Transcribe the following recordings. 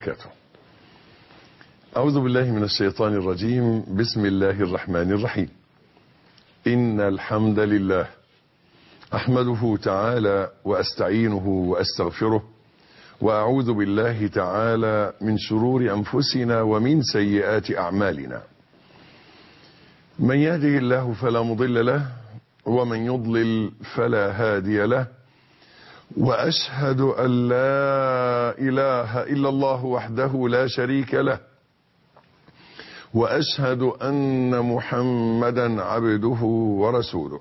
وبركاته أعوذ بالله من الشيطان الرجيم بسم الله الرحمن الرحيم إن الحمد لله أحمده تعالى وأستعينه وأستغفره وأعوذ بالله تعالى من شرور أنفسنا ومن سيئات أعمالنا من يهده الله فلا مضل له ومن يضلل فلا هادي له وأشهد أن لا إله إلا الله وحده لا شريك له وأشهد أن محمدا عبده ورسوله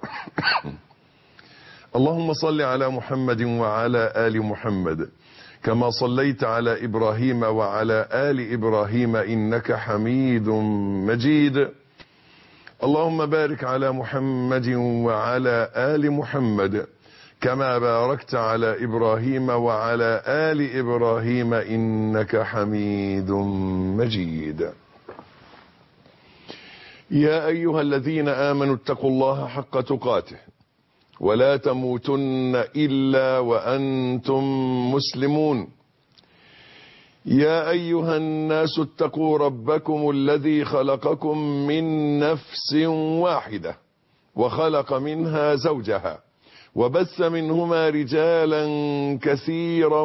اللهم صل على محمد وعلى آل محمد كما صليت على إبراهيم وعلى آل إبراهيم إنك حميد مجيد اللهم بارك على محمد وعلى آل محمد كما باركت على إبراهيم وعلى آل إبراهيم إنك حميد مجيد يا أيها الذين آمنوا اتقوا الله حق تقاته ولا تموتن إلا وأنتم مسلمون يا أيها الناس اتقوا ربكم الذي خلقكم من نفس واحدة وخلق منها زوجها وبث منهما رجالا كثيرا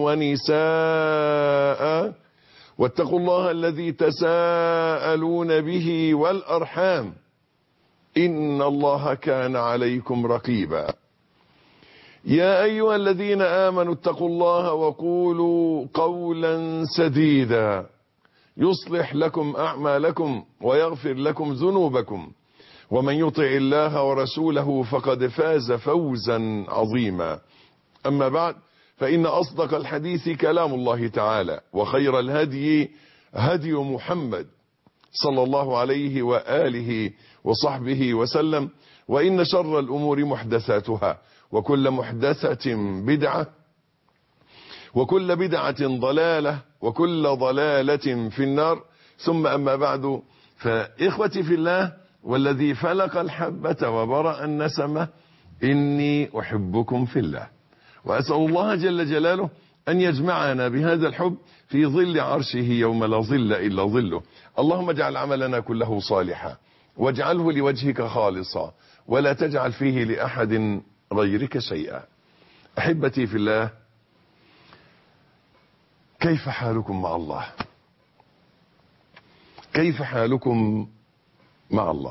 ونساء واتقوا الله الذي تساءلون به والأرحام إن الله كان عليكم رقيبا يا أيها الذين آمنوا اتقوا الله وقولوا قولا سديدا يصلح لكم أعمالكم ويغفر لكم ذنوبكم ومن يطع الله ورسوله فقد فاز فوزا عظيما أما بعد فإن أصدق الحديث كلام الله تعالى وخير الهدي هدي محمد صلى الله عليه وآله وصحبه وسلم وإن شر الأمور محدثاتها وكل محدثة بدعة وكل بدعة ضلالة وكل ضلالة في النار ثم أما بعد فإخوتي في الله والذي فلق الحبة وبرأ النسمة إني أحبكم في الله وأسأل الله جل جلاله أن يجمعنا بهذا الحب في ظل عرشه يوم لا ظل إلا ظله اللهم اجعل عملنا كله صالحا واجعله لوجهك خالصا ولا تجعل فيه لأحد غيرك شيئا أحبتي في الله كيف حالكم مع الله كيف حالكم مع الله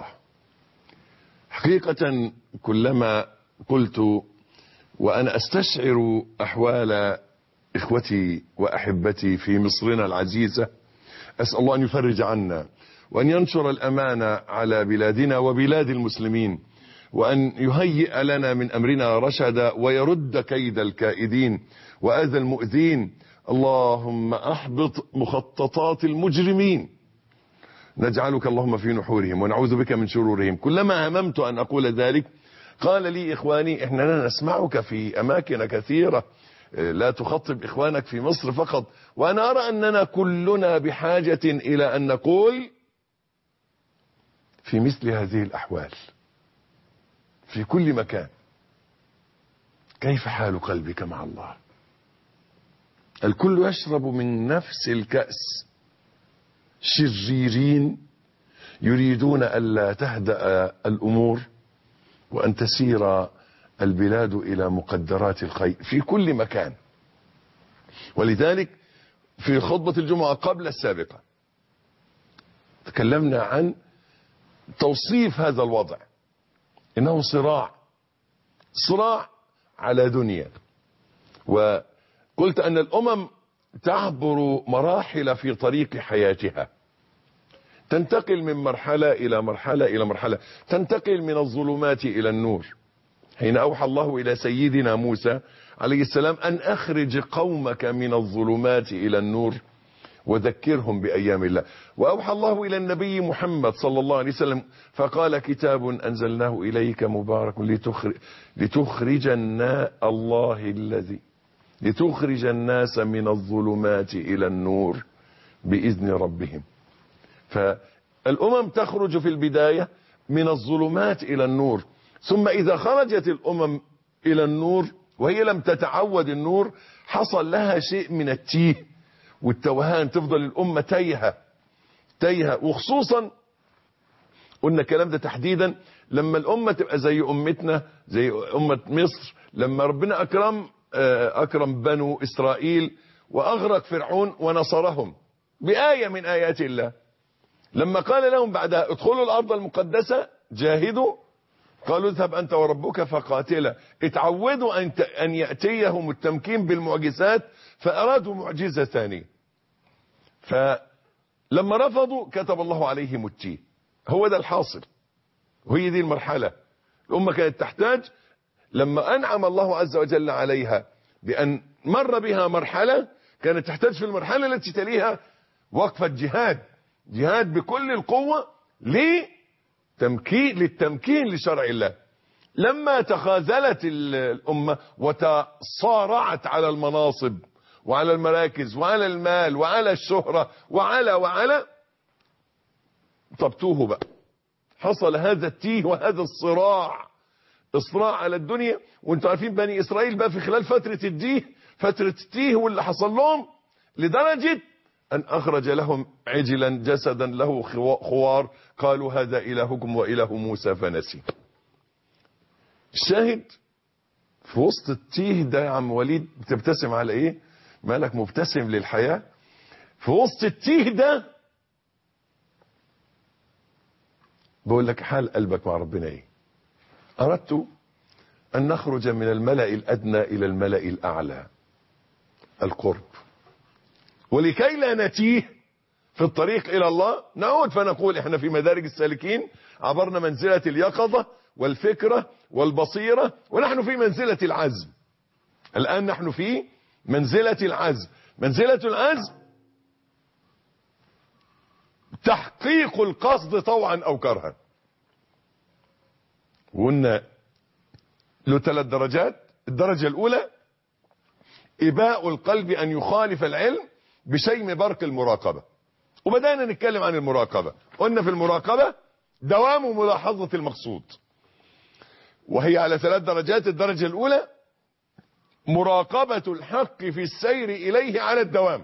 حقيقة كلما قلت وأنا أستشعر أحوال إخوتي وأحبتي في مصرنا العزيزة أسأل الله أن يفرج عنا وأن ينشر الأمان على بلادنا وبلاد المسلمين وأن يهيئ لنا من أمرنا رشدا ويرد كيد الكائدين وأذى المؤذين اللهم أحبط مخططات المجرمين نجعلك اللهم في نحورهم ونعوذ بك من شرورهم كلما هممت أن أقول ذلك قال لي إخواني إحنا لا نسمعك في أماكن كثيرة لا تخطب إخوانك في مصر فقط وأنا أرى أننا كلنا بحاجة إلى أن نقول في مثل هذه الأحوال في كل مكان كيف حال قلبك مع الله الكل يشرب من نفس الكأس شريرين يريدون ألا تهدأ الأمور وأن تسير البلاد إلى مقدرات الخير في كل مكان ولذلك في خطبة الجمعة قبل السابقة تكلمنا عن توصيف هذا الوضع إنه صراع صراع على دنيا وقلت أن الأمم تعبر مراحل في طريق حياتها تنتقل من مرحلة إلى مرحلة إلى مرحلة تنتقل من الظلمات إلى النور حين أوحى الله إلى سيدنا موسى عليه السلام أن أخرج قومك من الظلمات إلى النور وذكرهم بأيام الله وأوحى الله إلى النبي محمد صلى الله عليه وسلم فقال كتاب أنزلناه إليك مبارك لتخرج, لتخرج الناء الله الذي لتخرج الناس من الظلمات إلى النور بإذن ربهم فالأمم تخرج في البداية من الظلمات إلى النور ثم إذا خرجت الأمم إلى النور وهي لم تتعود النور حصل لها شيء من التيه والتوهان تفضل الأمة تايهة تايهة وخصوصا قلنا الكلام ده تحديدا لما الأمة تبقى زي أمتنا زي أمة مصر لما ربنا أكرم أكرم بنو إسرائيل وأغرق فرعون ونصرهم بآية من آيات الله لما قال لهم بعدها ادخلوا الأرض المقدسة جاهدوا قالوا اذهب أنت وربك فقاتلا اتعودوا أن أن يأتيهم التمكين بالمعجزات فأرادوا معجزة ثانية فلما رفضوا كتب الله عليهم التيه هو ده الحاصل وهي دي المرحلة الأمة كانت تحتاج لما أنعم الله عز وجل عليها بأن مر بها مرحلة كانت تحتاج في المرحلة التي تليها وقفة جهاد جهاد بكل القوة لتمكين للتمكين لشرع الله لما تخاذلت الأمة وتصارعت على المناصب وعلى المراكز وعلى المال وعلى الشهرة وعلى وعلى طبتوه بقى حصل هذا التيه وهذا الصراع الصراع على الدنيا وانتم عارفين بني اسرائيل بقى في خلال فترة الديه فترة التيه واللي حصل لهم لدرجة ان اخرج لهم عجلا جسدا له خوار قالوا هذا الهكم واله موسى فنسي الشاهد في وسط التيه ده يا عم وليد بتبتسم على ايه مالك مبتسم للحياة في وسط التيه ده بقول لك حال قلبك مع ربنا ايه اردت ان نخرج من الملأ الادنى الى الملأ الاعلى القرب ولكي لا نتيه في الطريق الى الله نعود فنقول احنا في مدارج السالكين عبرنا منزلة اليقظة والفكرة والبصيرة ونحن في منزلة العزم الان نحن في منزلة العزم منزلة العزم تحقيق القصد طوعا او كرها وقلنا له ثلاث درجات الدرجة الاولى اباء القلب ان يخالف العلم بشيم برق المراقبة وبدأنا نتكلم عن المراقبة قلنا في المراقبة دوام ملاحظة المقصود وهي على ثلاث درجات الدرجة الاولى مراقبة الحق في السير اليه على الدوام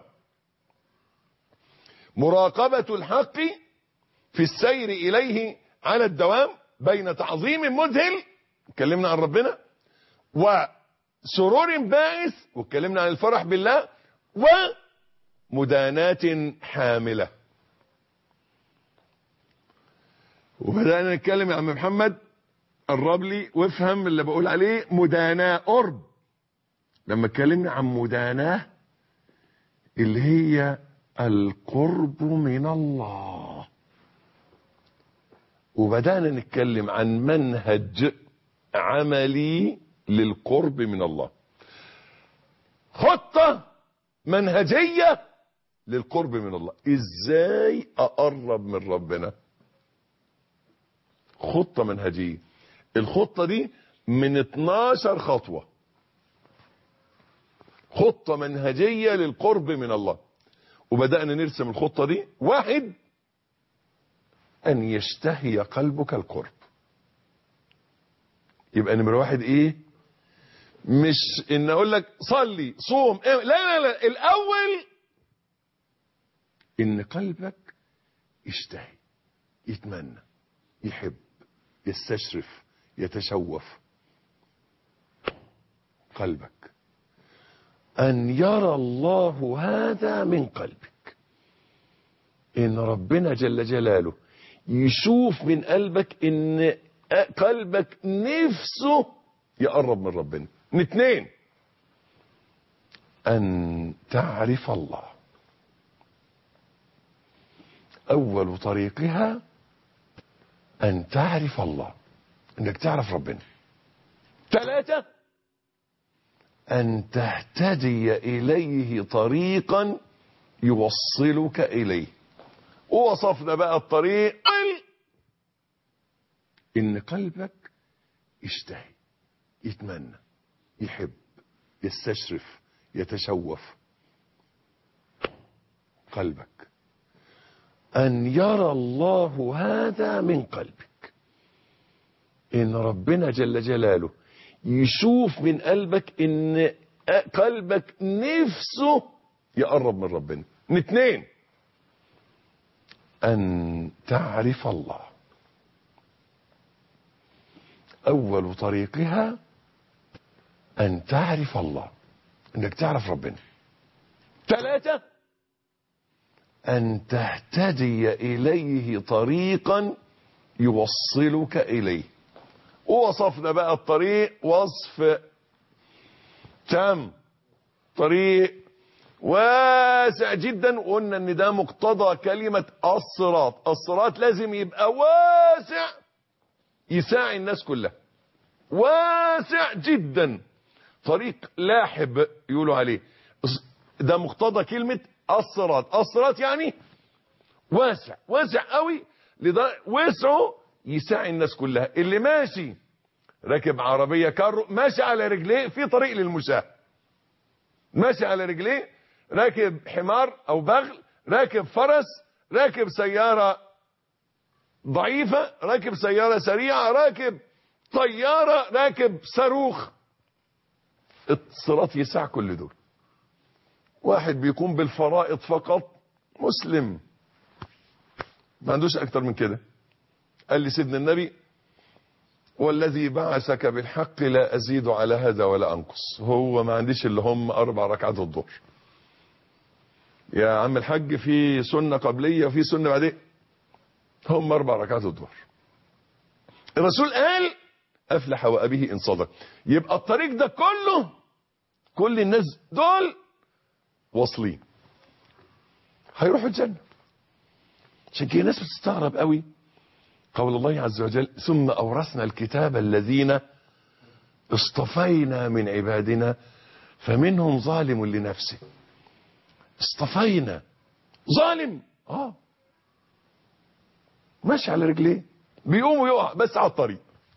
مراقبة الحق في السير إليه على الدوام بين تعظيم مذهل اتكلمنا عن ربنا وسرور بائس واتكلمنا عن الفرح بالله ومداناة حاملة وبدأنا نتكلم يا عم محمد قرب لي وافهم اللي بقول عليه مداناة قرب لما اتكلمنا عن مداناة اللي هي القرب من الله وبدأنا نتكلم عن منهج عملي للقرب من الله خطة منهجية للقرب من الله ازاي اقرب من ربنا خطة منهجية الخطة دي من 12 خطوة خطة منهجية للقرب من الله وبدأنا نرسم الخطة دي واحد أن يشتهي قلبك القرب يبقى نمرة واحد إيه مش إن أقول لك صلي صوم إيه؟ لا لا لا الأول إن قلبك يشتهي يتمنى يحب يستشرف يتشوف قلبك أن يرى الله هذا من قلبك إن ربنا جل جلاله يشوف من قلبك إن قلبك نفسه يقرب من ربنا اثنين أن تعرف الله أول طريقها أن تعرف الله إنك تعرف ربنا ثلاثة أن تهتدي إليه طريقا يوصلك إليه ووصفنا بقى الطريق إن قلبك يشتهي يتمنى يحب يستشرف يتشوف قلبك أن يرى الله هذا من قلبك إن ربنا جل جلاله يشوف من قلبك ان قلبك نفسه يقرب من ربنا اثنين أن تعرف الله أول طريقها أن تعرف الله أنك تعرف ربنا ثلاثة أن تهتدي إليه طريقا يوصلك إليه ووصفنا بقى الطريق وصف تام طريق واسع جدا وقلنا ان ده مقتضى كلمة الصراط الصراط لازم يبقى واسع يساعي الناس كلها واسع جدا طريق لاحب يقولوا عليه ده مقتضى كلمة الصراط الصراط يعني واسع واسع قوي وسعه يساعي الناس كلها اللي ماشي راكب عربية كارو ماشي على رجليه في طريق للمشاة ماشي على رجليه راكب حمار او بغل راكب فرس راكب سيارة ضعيفة راكب سيارة سريعة راكب طيارة راكب صاروخ الصراط يسع كل دول واحد بيقوم بالفرائض فقط مسلم ما عندوش اكتر من كده قال لي سيدنا النبي والذي بعثك بالحق لا ازيد على هذا ولا انقص هو ما عنديش اللي هم اربع ركعات الظهر يا عم الحاج في سنة قبلية وفي سنة بعدين هم اربع ركعات الظهر الرسول قال افلح وابيه ان صدق يبقى الطريق ده كله كل الناس دول واصلين هيروحوا الجنة عشان كده الناس بتستغرب قوي قول الله عز وجل ثم أورثنا الكتاب الذين اصطفينا من عبادنا فمنهم ظالم لنفسه اصطفينا ظالم اه ماشي على رجليه بيقوم ويقع بس على الطريق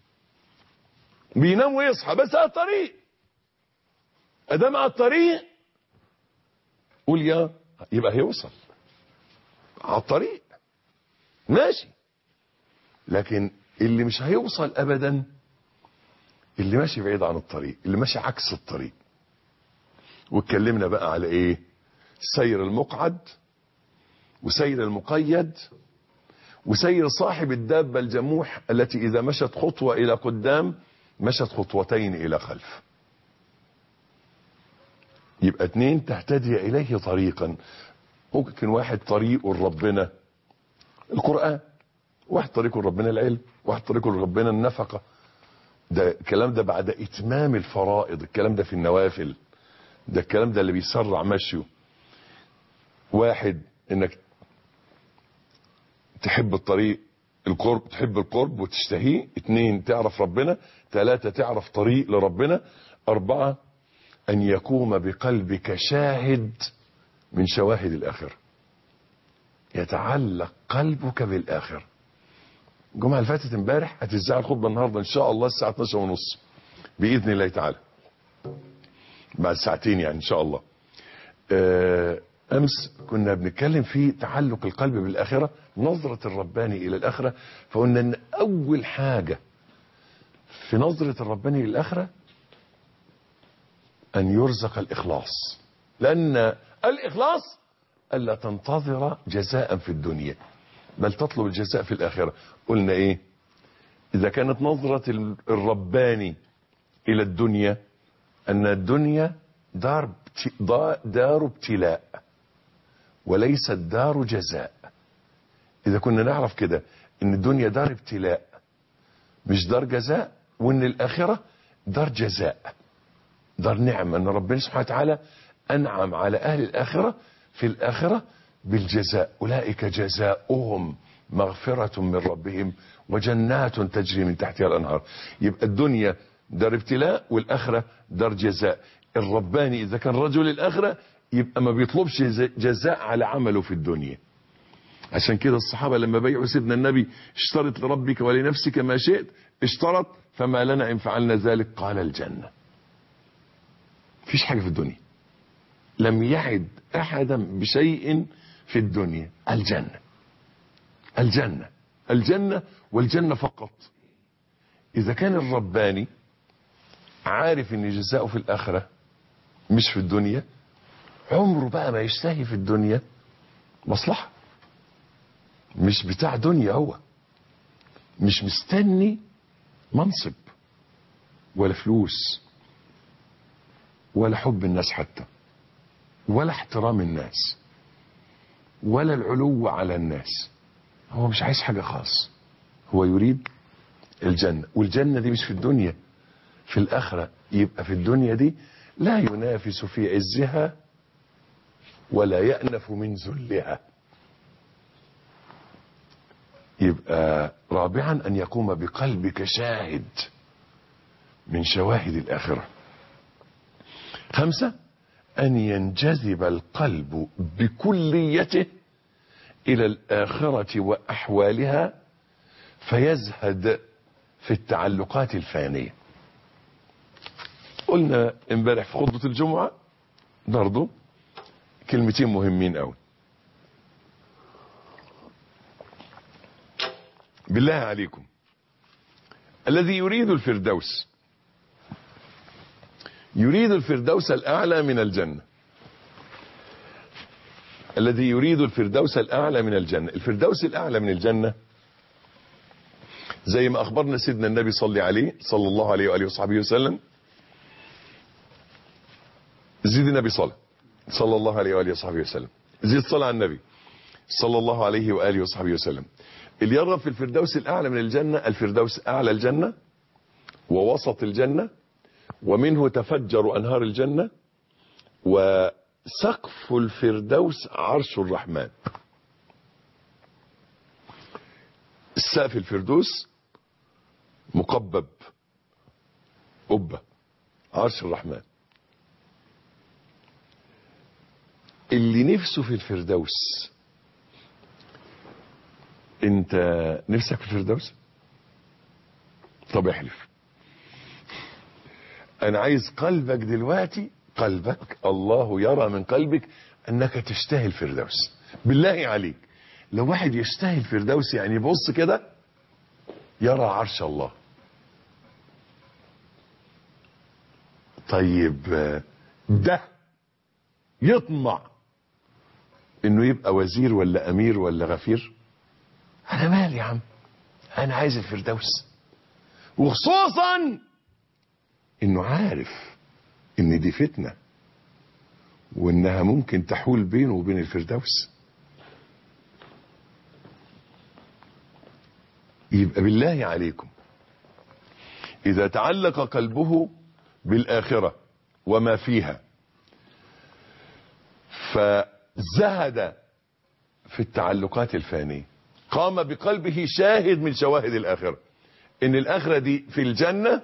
بينام ويصحى بس على الطريق ادام على الطريق قول يا يبقى هيوصل على الطريق ماشي لكن اللي مش هيوصل ابدا اللي ماشي بعيد عن الطريق اللي ماشي عكس الطريق واتكلمنا بقى على ايه سير المقعد وسير المقيد وسير صاحب الدابة الجموح التي إذا مشت خطوة إلى قدام مشت خطوتين إلى خلف يبقى اتنين تهتدي إليه طريقا ممكن واحد طريقه لربنا القرآن واحد طريقه لربنا العلم واحد طريقه لربنا النفقة ده الكلام ده بعد إتمام الفرائض الكلام ده في النوافل ده الكلام ده اللي بيسرع مشيه واحد انك تحب الطريق القرب تحب القرب وتشتهيه اتنين تعرف ربنا ثلاثة تعرف طريق لربنا اربعة ان يقوم بقلبك شاهد من شواهد الاخرة يتعلق قلبك بالاخرة الجمعة اللي فاتت امبارح هتذاع الخطبة النهاردة ان شاء الله الساعة 12 ونص باذن الله تعالى بعد ساعتين يعني ان شاء الله آه امس كنا بنتكلم في تعلق القلب بالاخره نظره الرباني الى الاخره فقلنا ان اول حاجه في نظره الرباني للاخره ان يرزق الاخلاص لان الاخلاص الا تنتظر جزاء في الدنيا بل تطلب الجزاء في الاخره قلنا ايه اذا كانت نظره الرباني الى الدنيا ان الدنيا دار دار ابتلاء وليست دار جزاء اذا كنا نعرف كده ان الدنيا دار ابتلاء مش دار جزاء وان الاخرة دار جزاء دار نعمة ان ربنا سبحانه وتعالى انعم على اهل الاخرة في الاخرة بالجزاء اولئك جزاؤهم مغفرة من ربهم وجنات تجري من تحتها الانهار يبقى الدنيا دار ابتلاء والاخرة دار جزاء الرباني اذا كان رجل الاخرة يبقى ما بيطلبش جزاء على عمله في الدنيا عشان كده الصحابة لما بيعوا سيدنا النبي اشترط لربك ولنفسك ما شئت اشترط فما لنا ان فعلنا ذلك قال الجنة فيش حاجة في الدنيا لم يعد احدا بشيء في الدنيا الجنة الجنة الجنة والجنة فقط اذا كان الرباني عارف ان جزاؤه في الاخرة مش في الدنيا عمره بقى ما يشتهي في الدنيا مصلحة مش بتاع دنيا هو مش مستني منصب ولا فلوس ولا حب الناس حتى ولا احترام الناس ولا العلو على الناس هو مش عايز حاجة خاص هو يريد الجنة والجنة دي مش في الدنيا في الآخرة يبقى في الدنيا دي لا ينافس في عزها ولا يأنف من ذلها يبقى رابعا أن يقوم بقلبك شاهد من شواهد الآخرة خمسة أن ينجذب القلب بكليته إلى الآخرة وأحوالها فيزهد في التعلقات الفانية قلنا امبارح في خطبة الجمعة برضو كلمتين مهمين قوي بالله عليكم الذي يريد الفردوس يريد الفردوس الأعلى من الجنة الذي يريد الفردوس الأعلى من الجنة الفردوس الأعلى من الجنة زي ما أخبرنا سيدنا النبي صلى عليه صلى الله عليه وآله وصحبه وسلم زيد النبي صلى صلى الله عليه وآله وصحبه وسلم زيد صلى على النبي صلى الله عليه وآله وصحبه وسلم اللي يرغب في الفردوس الأعلى من الجنة الفردوس أعلى الجنة ووسط الجنة ومنه تفجر أنهار الجنة وسقف الفردوس عرش الرحمن السقف الفردوس مقبب قبة عرش الرحمن اللي نفسه في الفردوس انت نفسك في الفردوس طب احلف انا عايز قلبك دلوقتي قلبك الله يرى من قلبك انك تشتهي الفردوس بالله عليك لو واحد يشتهي الفردوس يعني يبص كده يرى عرش الله طيب ده يطمع انه يبقى وزير ولا امير ولا غفير انا مالي يا عم انا عايز الفردوس وخصوصا انه عارف ان دي فتنة وانها ممكن تحول بينه وبين الفردوس يبقى بالله عليكم اذا تعلق قلبه بالاخرة وما فيها فزهد في التعلقات الفانية قام بقلبه شاهد من شواهد الآخرة إن الآخرة دي في الجنة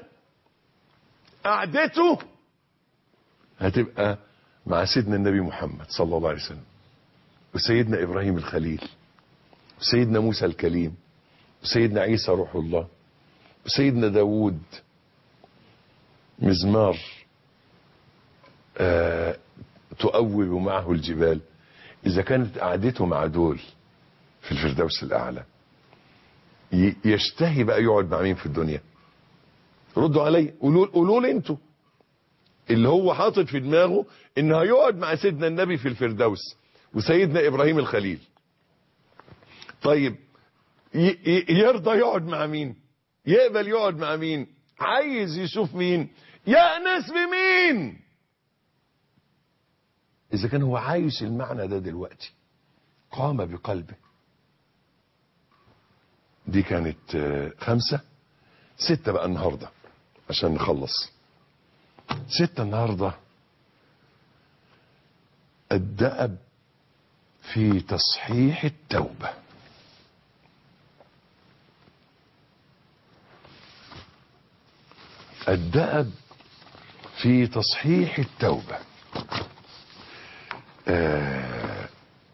قعدته هتبقى مع سيدنا النبي محمد صلى الله عليه وسلم وسيدنا إبراهيم الخليل وسيدنا موسى الكليم وسيدنا عيسى روح الله وسيدنا داود مزمار آه تؤول معه الجبال إذا كانت قعدته مع دول في الفردوس الأعلى يشتهي بقى يقعد مع مين في الدنيا ردوا علي قولوا قولوا لي انتوا اللي هو حاطط في دماغه ان هيقعد مع سيدنا النبي في الفردوس وسيدنا ابراهيم الخليل طيب يرضى يقعد مع مين يقبل يقعد مع مين عايز يشوف مين يأنس بمين اذا كان هو عايش المعنى ده دلوقتي قام بقلبه دي كانت خمسة ستة بقى النهاردة عشان نخلص ستة النهاردة الدأب في تصحيح التوبة الدأب في تصحيح التوبة آه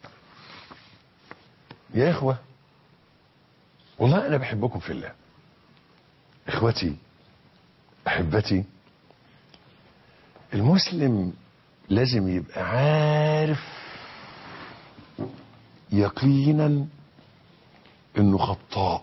يا إخوة والله أنا بحبكم في الله إخوتي أحبتي المسلم لازم يبقى عارف يقينا انه خطاء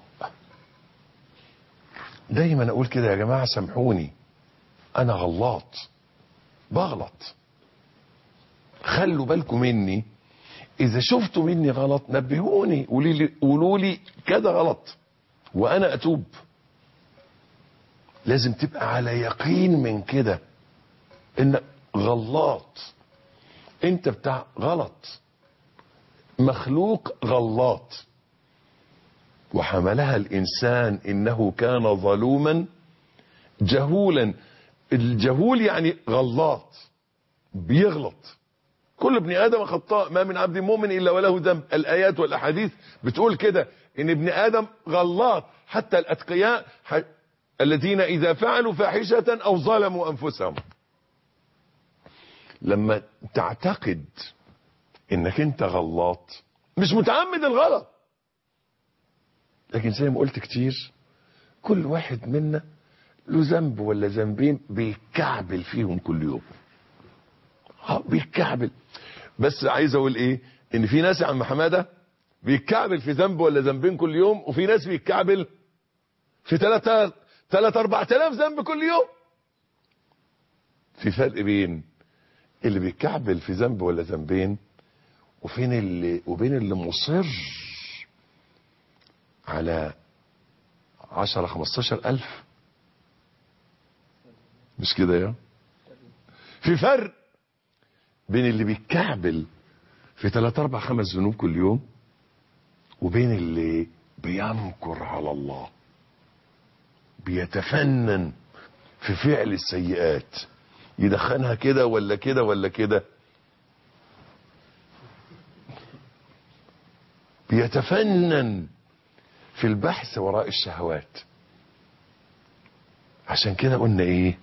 دايما اقول كده يا جماعة سامحوني انا غلط بغلط خلوا بالكم مني اذا شفتوا مني غلط نبهوني قولوا لي قولوا لي كذا غلط وانا اتوب لازم تبقى على يقين من كده ان غلط انت بتاع غلط مخلوق غلط وحملها الانسان انه كان ظلوما جهولا الجهول يعني غلط بيغلط كل ابن ادم خطاء ما من عبد مؤمن الا وله ذنب الايات والاحاديث بتقول كده ان ابن ادم غلط حتى الاتقياء ح... الذين اذا فعلوا فاحشه او ظلموا انفسهم لما تعتقد انك انت غلط مش متعمد الغلط لكن زي ما قلت كتير كل واحد منا له ذنب ولا ذنبين بيكعبل فيهم كل يوم اه بيكعبل بس عايز اقول ايه ان في ناس يا عم حماده بيتكعبل في ذنب ولا ذنبين كل يوم وفي ناس بيتكعبل في ثلاثة ثلاثة أربعة آلاف ذنب كل يوم في فرق بين اللي بيتكعبل في ذنب ولا ذنبين وفين اللي وبين اللي مصر على عشرة خمستاشر ألف مش كده يا في فرق بين اللي بيتكعبل في ثلاثة أربع خمس ذنوب كل يوم وبين اللي بينكر على الله بيتفنن في فعل السيئات يدخنها كده ولا كده ولا كده بيتفنن في البحث وراء الشهوات عشان كده قلنا ايه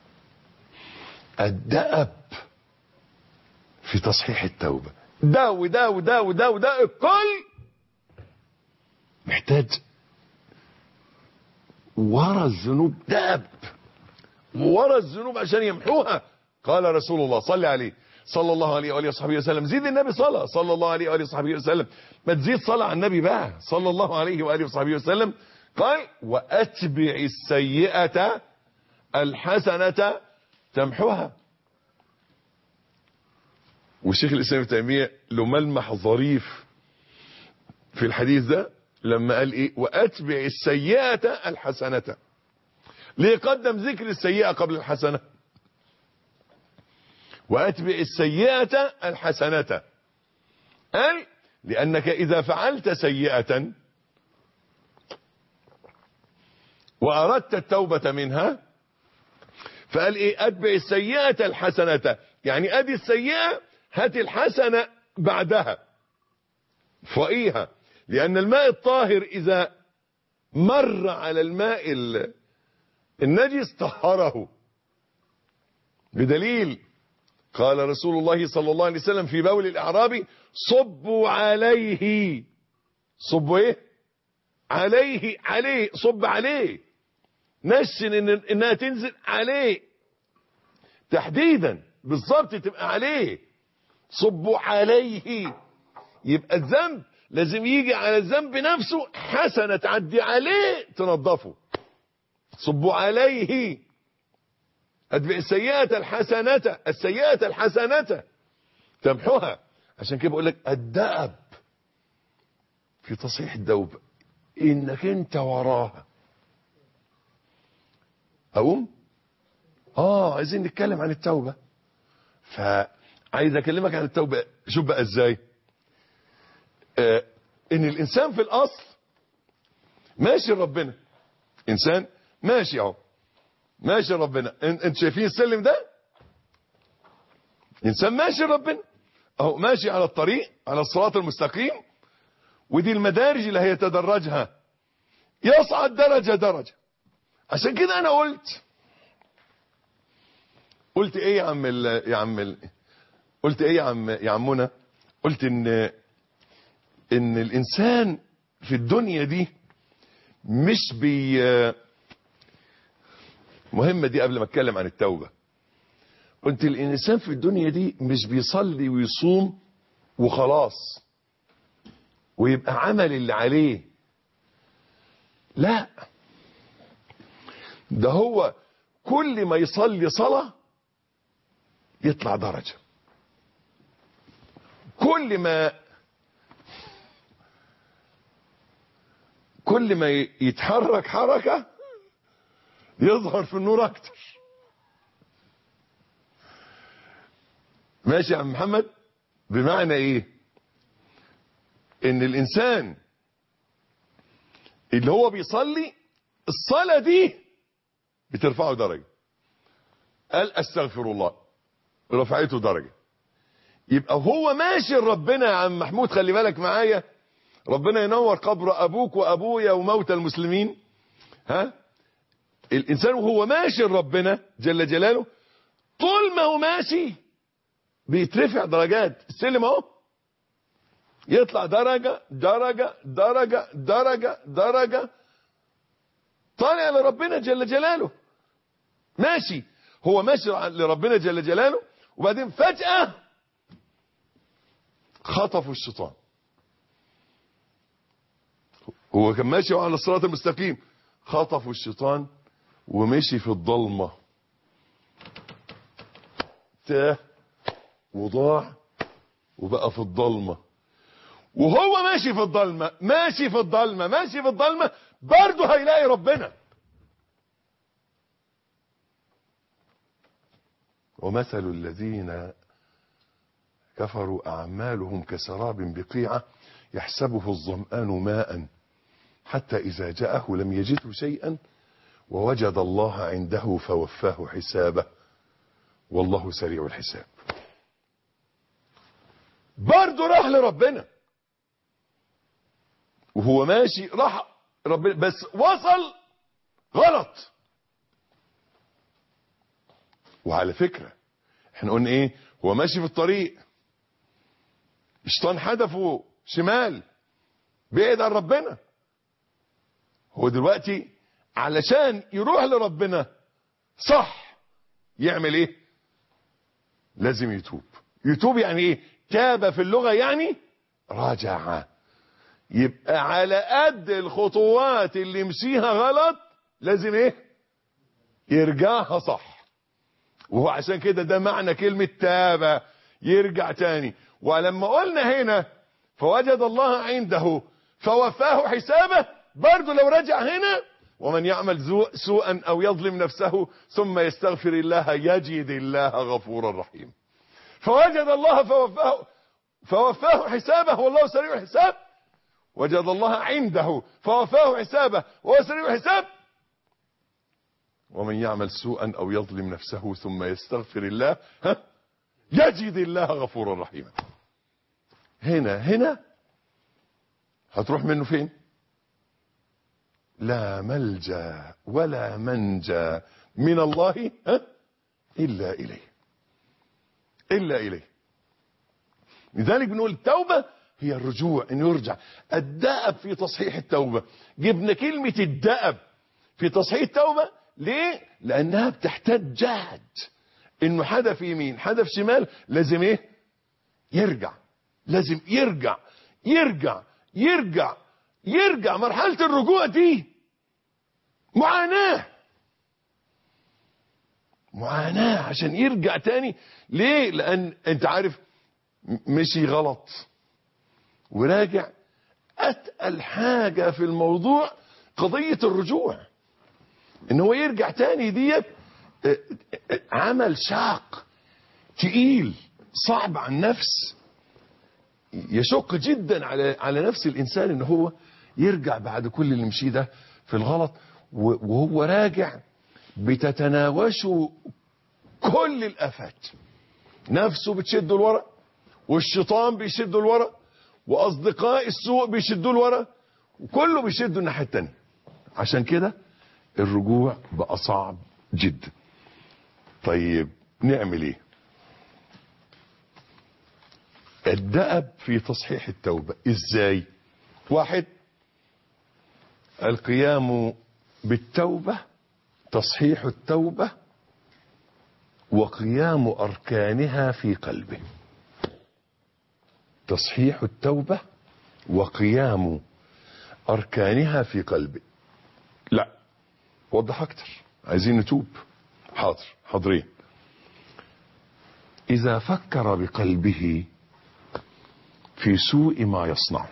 الدأب في تصحيح التوبة ده وده وده وده وده الكل محتاج ورا الذنوب دأب ورا الذنوب عشان يمحوها قال رسول الله صلي عليه صلى الله عليه وآله وصحبه وسلم زيد النبي صلاة صلى الله عليه وآله وصحبه وسلم ما تزيد صلاة على النبي بقى صلى الله عليه وآله وصحبه وسلم قال وأتبع السيئة الحسنة تمحوها والشيخ الإسلام ابن تيمية له ملمح ظريف في الحديث ده لما قال ايه وأتبع السيئة الحسنة ليه قدم ذكر السيئة قبل الحسنة وأتبع السيئة الحسنة قال لأنك إذا فعلت سيئة وأردت التوبة منها فقال إيه أتبع السيئة الحسنة يعني أدي السيئة هات الحسنة بعدها فقيها لأن الماء الطاهر إذا مر على الماء النجس طهره بدليل قال رسول الله صلى الله عليه وسلم في بول الأعرابي صبوا عليه صبوا ايه عليه عليه صب عليه نشن إن انها تنزل عليه تحديدا بالظبط تبقى عليه صبوا عليه يبقى الذنب لازم يجي على الذنب نفسه حسنة تعدي عليه تنظفه صبوا عليه اتبع السيئة الحسنة السيئة الحسنة تمحوها عشان كده بقول لك الدأب في تصحيح الدوب انك انت وراها اقوم اه عايزين نتكلم عن التوبة فعايز اكلمك عن التوبة شوف بقى ازاي آه ان الانسان في الاصل ماشي ربنا انسان ماشي اهو ماشي ربنا انت شايفين السلم ده انسان ماشي ربنا اهو ماشي على الطريق على الصراط المستقيم ودي المدارج اللي هيتدرجها يصعد درجة درجة عشان كده انا قلت قلت ايه يا عم ال يا عم ال قلت ايه يا عم يا عمنا قلت ان ان الانسان في الدنيا دي مش بي مهمة دي قبل ما اتكلم عن التوبة قلت الانسان في الدنيا دي مش بيصلي ويصوم وخلاص ويبقى عمل اللي عليه لا ده هو كل ما يصلي صلاة يطلع درجة كل ما كل ما يتحرك حركة يظهر في النور اكتر ماشي يا عم محمد بمعنى ايه ان الانسان اللي هو بيصلي الصلاة دي بترفعه درجة قال استغفر الله رفعته درجة يبقى هو ماشي لربنا يا عم محمود خلي بالك معايا ربنا ينور قبر ابوك وابويا وموتى المسلمين ها الانسان وهو ماشي لربنا جل جلاله طول ما هو ماشي بيترفع درجات السلم اهو يطلع درجة درجة درجة درجة درجة طالع لربنا جل جلاله ماشي هو ماشي لربنا جل جلاله وبعدين فجأة خطفوا الشيطان هو كان ماشي على الصراط المستقيم خطفوا الشيطان ومشي في الضلمة تاه وضاع وبقى في الضلمة وهو ماشي في الضلمة ماشي في الضلمة ماشي في الضلمة برضه هيلاقي ربنا ومثل الذين كفروا أعمالهم كسراب بقيعة يحسبه الظمآن ماء حتى إذا جاءه لم يجده شيئا ووجد الله عنده فوفاه حسابه والله سريع الحساب برضه راح لربنا وهو ماشي راح ربنا بس وصل غلط وعلى فكرة احنا قلنا ايه هو ماشي في الطريق الشيطان هدفه شمال بعيد عن ربنا هو دلوقتي علشان يروح لربنا صح يعمل ايه لازم يتوب يتوب يعني ايه تاب في اللغة يعني رجع يبقى على قد الخطوات اللي مشيها غلط لازم ايه يرجعها صح وهو عشان كده ده معنى كلمة تاب يرجع تاني ولما قلنا هنا فوجد الله عنده فوفاه حسابه برضه لو رجع هنا ومن يعمل سوءا او يظلم نفسه ثم يستغفر الله يجد الله غفورا رحيما فوجد الله فوفاه فوفاه حسابه والله سريع الحساب وجد الله عنده فوفاه حسابه وهو سريع الحساب ومن يعمل سوءا او يظلم نفسه ثم يستغفر الله ها يجد الله غفورا رحيما هنا هنا هتروح منه فين لا ملجا ولا منجا من الله ها الا اليه الا اليه لذلك بنقول التوبه هي الرجوع ان يرجع الدأب في تصحيح التوبه جبنا كلمه الدأب في تصحيح التوبه ليه لانها بتحتاج جهد انه حدف يمين حدف شمال لازم ايه يرجع لازم يرجع يرجع يرجع يرجع مرحلة الرجوع دي معاناة معاناة عشان يرجع تاني ليه لان انت عارف مشي غلط وراجع اتقل حاجة في الموضوع قضية الرجوع ان هو يرجع تاني ديت عمل شاق تقيل صعب على النفس يشق جدا على على نفس الانسان ان هو يرجع بعد كل اللي مشيه ده في الغلط وهو راجع بتتناوشه كل الافات نفسه بتشده لورا والشيطان بيشده لورا واصدقاء السوء بيشدوه لورا وكله بيشده الناحيه التانيه عشان كده الرجوع بقى صعب جدا طيب نعمل ايه الدأب في تصحيح التوبة ازاي واحد القيام بالتوبة تصحيح التوبة وقيام أركانها في قلبه تصحيح التوبة وقيام أركانها في قلبه لا وضح أكتر عايزين نتوب حاضر حاضرين إذا فكر بقلبه في سوء ما يصنع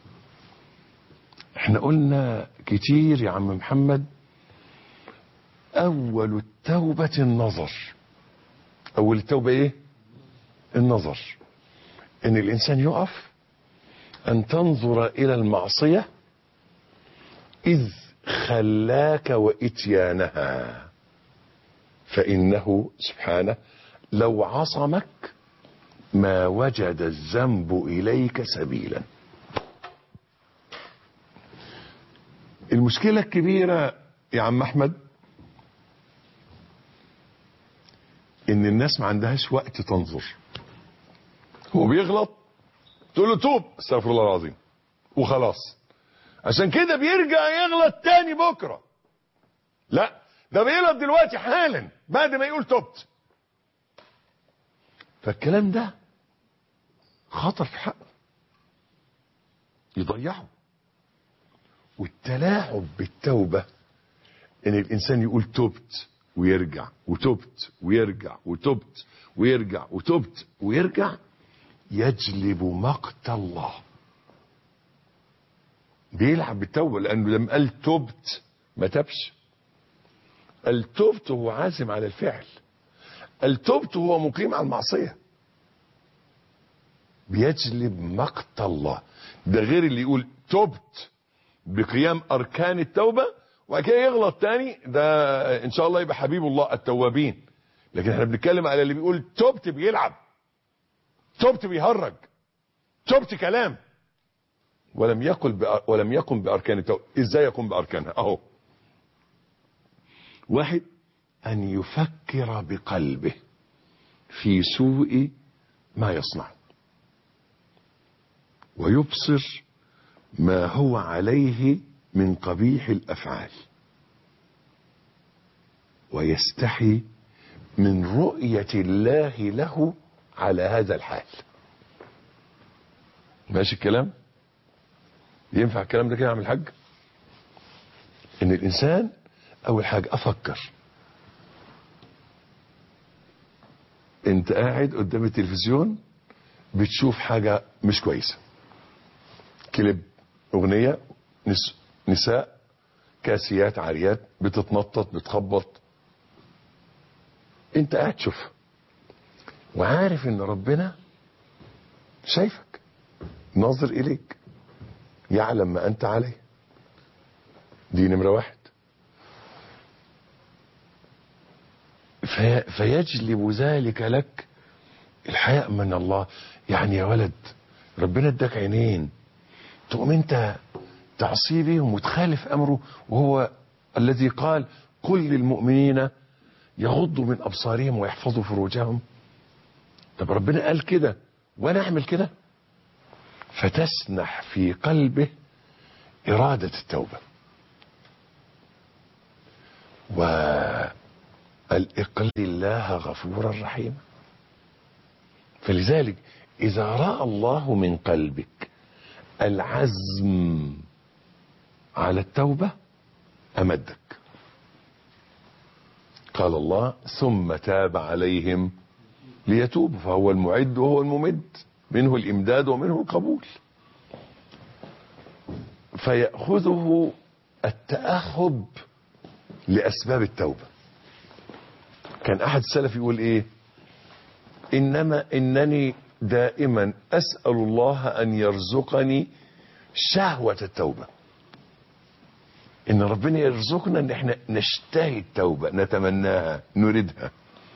احنا قلنا كتير يا عم محمد اول التوبة النظر اول التوبة ايه النظر ان الانسان يقف ان تنظر الى المعصية اذ خلاك واتيانها فانه سبحانه لو عصمك ما وجد الذنب اليك سبيلا المشكلة الكبيرة يا عم احمد ان الناس ما عندهاش وقت تنظر هو بيغلط تقول له توب استغفر الله العظيم وخلاص عشان كده بيرجع يغلط تاني بكرة لا ده بيغلط دلوقتي حالا بعد ما يقول توبت فالكلام ده خطر في حقه يضيعه والتلاعب بالتوبة ان الانسان يقول تبت ويرجع وتبت ويرجع وتبت ويرجع وتبت ويرجع يجلب مقت الله بيلعب بالتوبة لانه لما قال تبت ما تبش قال تبت هو عازم على الفعل قال تبت هو مقيم على المعصية بيجلب مقت الله ده غير اللي يقول تبت بقيام اركان التوبة وبعد كده يغلط تاني ده ان شاء الله يبقى حبيب الله التوابين لكن احنا بنتكلم على اللي بيقول تبت بيلعب تبت بيهرج تبت كلام ولم يقل بأ... ولم يقم باركان التوبة ازاي يقوم باركانها اهو واحد ان يفكر بقلبه في سوء ما يصنع ويبصر ما هو عليه من قبيح الافعال ويستحي من رؤية الله له على هذا الحال ماشي الكلام ينفع الكلام ده كده يعمل الحاج ان الانسان اول حاجة افكر انت قاعد قدام التلفزيون بتشوف حاجة مش كويسة كليب اغنية نس نساء كاسيات عاريات بتتنطط بتخبط انت قاعد تشوف وعارف ان ربنا شايفك ناظر اليك يعلم ما انت عليه دي نمرة واحد في فيجلب ذلك لك الحياء من الله يعني يا ولد ربنا اداك عينين تقوم انت تعصي بهم وتخالف امره وهو الذي قال قل للمؤمنين يغضوا من ابصارهم ويحفظوا فروجهم طب ربنا قال كده وانا اعمل كده فتسنح في قلبه اراده التوبه والاقل الله غفورا رحيما فلذلك اذا راى الله من قلبك العزم على التوبة أمدك قال الله ثم تاب عليهم ليتوبوا فهو المعد وهو الممد منه الإمداد ومنه القبول فيأخذه التأهب لأسباب التوبة كان أحد السلف يقول إيه إنما إنني دائما أسأل الله أن يرزقني شهوة التوبة إن ربنا يرزقنا إن إحنا نشتهي التوبة نتمناها نريدها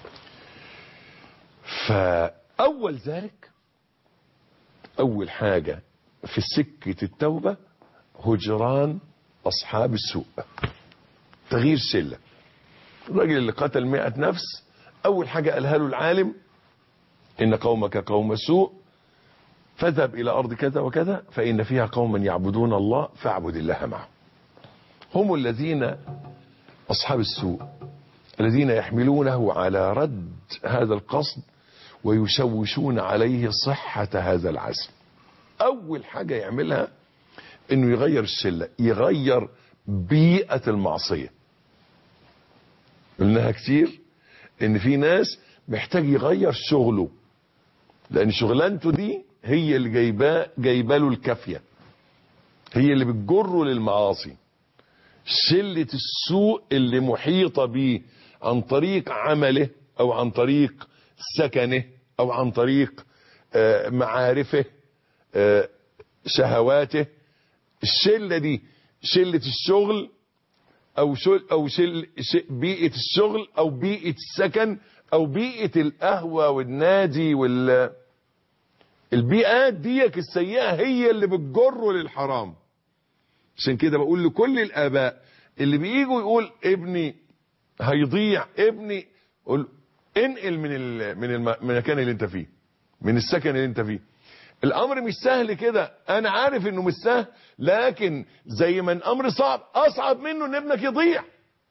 فأول ذلك أول حاجة في سكة التوبة هجران أصحاب السوء تغيير سلة الراجل اللي قتل مئة نفس أول حاجة قالها له العالم إن قومك قوم سوء فاذهب إلى أرض كذا وكذا فإن فيها قوما يعبدون الله فاعبد الله معهم هم الذين أصحاب السوء الذين يحملونه على رد هذا القصد ويشوشون عليه صحة هذا العزم أول حاجة يعملها إنه يغير الشلة يغير بيئة المعصية قلناها كتير إن في ناس محتاج يغير شغله لأن شغلانته دي هي اللي جايباه جايبه له الكافيه هي اللي بتجره للمعاصي شلة السوء اللي محيطة بيه عن طريق عمله او عن طريق سكنه او عن طريق آه، معارفه آه، شهواته الشلة دي شلة الشغل او شل او شل ش- بيئة الشغل او بيئة السكن او بيئة القهوة والنادي وال البيئات ديك السيئة هي اللي بتجره للحرام عشان كده بقول لكل الاباء اللي بييجوا يقول ابني هيضيع ابني قول انقل من ال... من الم... من المكان اللي انت فيه من السكن اللي انت فيه الامر مش سهل كده انا عارف انه مش سهل لكن زي ما الامر صعب اصعب منه ان ابنك يضيع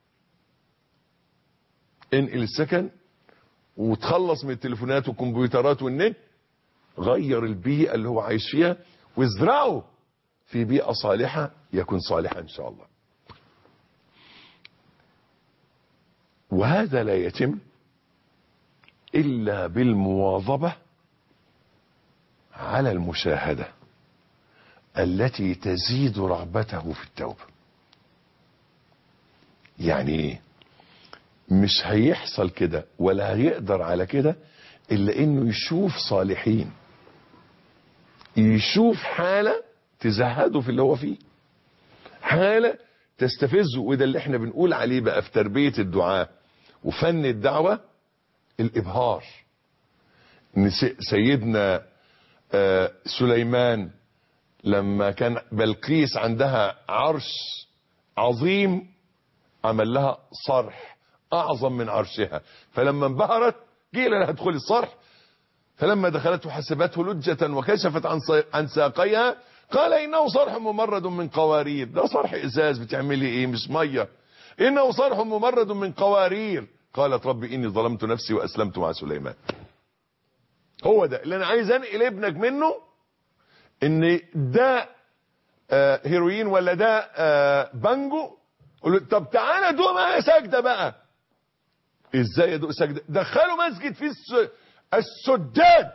انقل السكن وتخلص من التليفونات والكمبيوترات والنت غير البيئة اللي هو عايش فيها وازرعه في بيئة صالحة يكون صالحا ان شاء الله وهذا لا يتم الا بالمواظبة على المشاهدة التي تزيد رغبته في التوبة يعني ايه مش هيحصل كده ولا هيقدر على كده الا انه يشوف صالحين يشوف حالة تزهده في اللي هو فيه حالة تستفزه وده اللي احنا بنقول عليه بقى في تربية الدعاء وفن الدعوة الابهار ان س- سيدنا آه، سليمان لما كان بلقيس عندها عرش عظيم عمل لها صرح اعظم من عرشها فلما انبهرت قيل لها ادخلي الصرح فلما دخلته حسبته لجة وكشفت عن صي- عن ساقيها قال انه صرح ممرد من قوارير ده صرح ازاز بتعملي ايه مش ميه انه صرح ممرد من قوارير قالت رب اني ظلمت نفسي واسلمت مع سليمان هو ده اللي انا عايز انقل ابنك منه ان ده آه هيروين ولا ده آه بانجو قول له طب تعالى دوق معايا سجده بقى ازاي ادوق سجده دخلوا مسجد فيه الس- السداد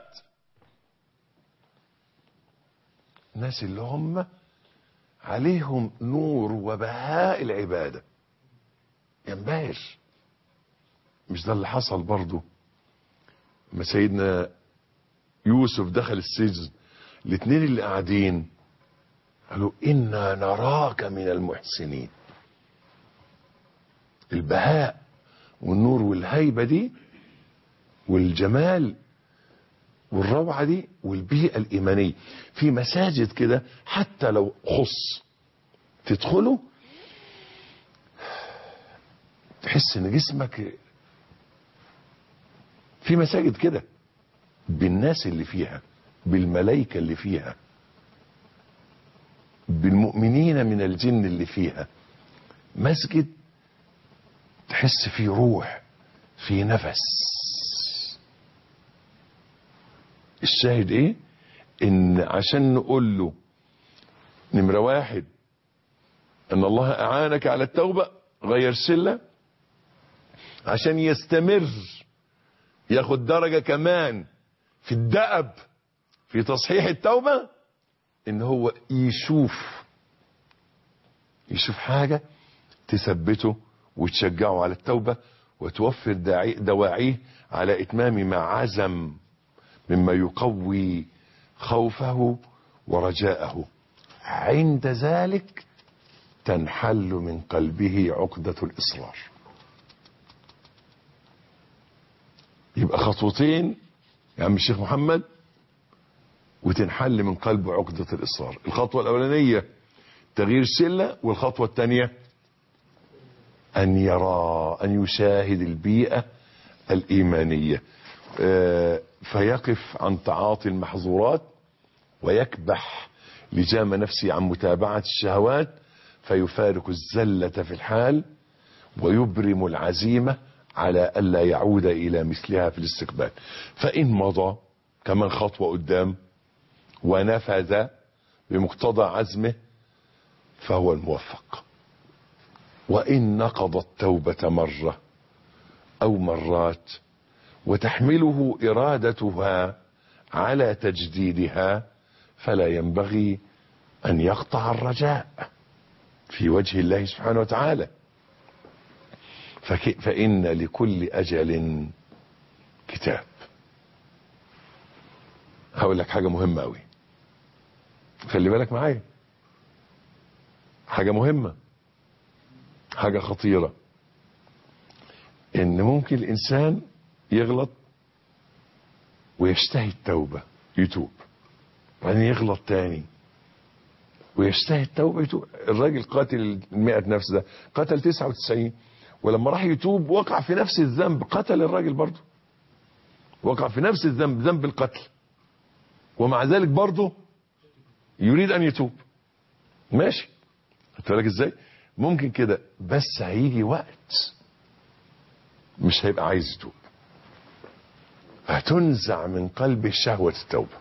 الناس اللي هم عليهم نور وبهاء العباده ينبهر مش ده اللي حصل برضه ما سيدنا يوسف دخل السجن الاثنين اللي قاعدين قالوا انا نراك من المحسنين البهاء والنور والهيبة دي والجمال والروعة دي والبيئة الإيمانية في مساجد كده حتى لو خص تدخله تحس ان جسمك في مساجد كده بالناس اللي فيها بالملائكة اللي فيها بالمؤمنين من الجن اللي فيها مسجد تحس فيه روح في نفس الشاهد ايه ان عشان نقول له نمرة واحد ان الله اعانك على التوبة غير سلة عشان يستمر ياخد درجة كمان في الدأب في تصحيح التوبة ان هو يشوف يشوف حاجة تثبته وتشجعه على التوبة وتوفر داعي دواعيه على اتمام ما عزم مما يقوي خوفه ورجاءه عند ذلك تنحل من قلبه عقدة الإصرار يبقى خطوتين يا عم الشيخ محمد وتنحل من قلبه عقدة الإصرار الخطوة الأولانية تغيير الشلة والخطوة الثانية أن يرى أن يشاهد البيئة الإيمانية آه، فيقف عن تعاطي المحظورات ويكبح لجام نفسه عن متابعة الشهوات فيفارق الزلة في الحال ويبرم العزيمة على ألا يعود إلى مثلها في الاستقبال فإن مضى كمان خطوة قدام ونفذ بمقتضى عزمه فهو الموفق وإن نقض التوبة مرة أو مرات وتحمله إرادتها على تجديدها فلا ينبغي أن يقطع الرجاء في وجه الله سبحانه وتعالى فك فإن لكل أجل كتاب هقول لك حاجة مهمة أوي خلي بالك معايا حاجة مهمة حاجة خطيرة ان ممكن الانسان يغلط ويشتهي التوبة يتوب وبعدين يغلط تاني ويشتهي التوبة يتوب الراجل قاتل المئة نفس ده قتل 99 ولما راح يتوب وقع في نفس الذنب قتل الراجل برضه وقع في نفس الذنب ذنب القتل ومع ذلك برضه يريد ان يتوب ماشي خدت بالك ازاي ممكن كده بس هيجي وقت مش هيبقى عايز يتوب هتنزع من قلبه شهوة التوبة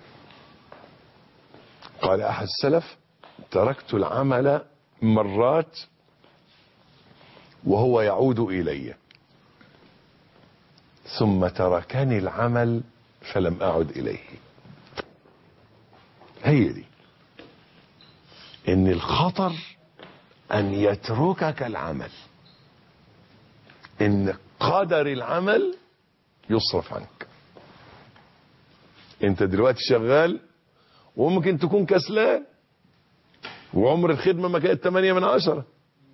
قال أحد السلف تركت العمل مرات وهو يعود إلي ثم تركني العمل فلم أعد إليه هي دي إن الخطر أن يتركك العمل إن قدر العمل يصرف عنك انت دلوقتي شغال وممكن تكون كسلان وعمر الخدمة ما كانت 8 من عشرة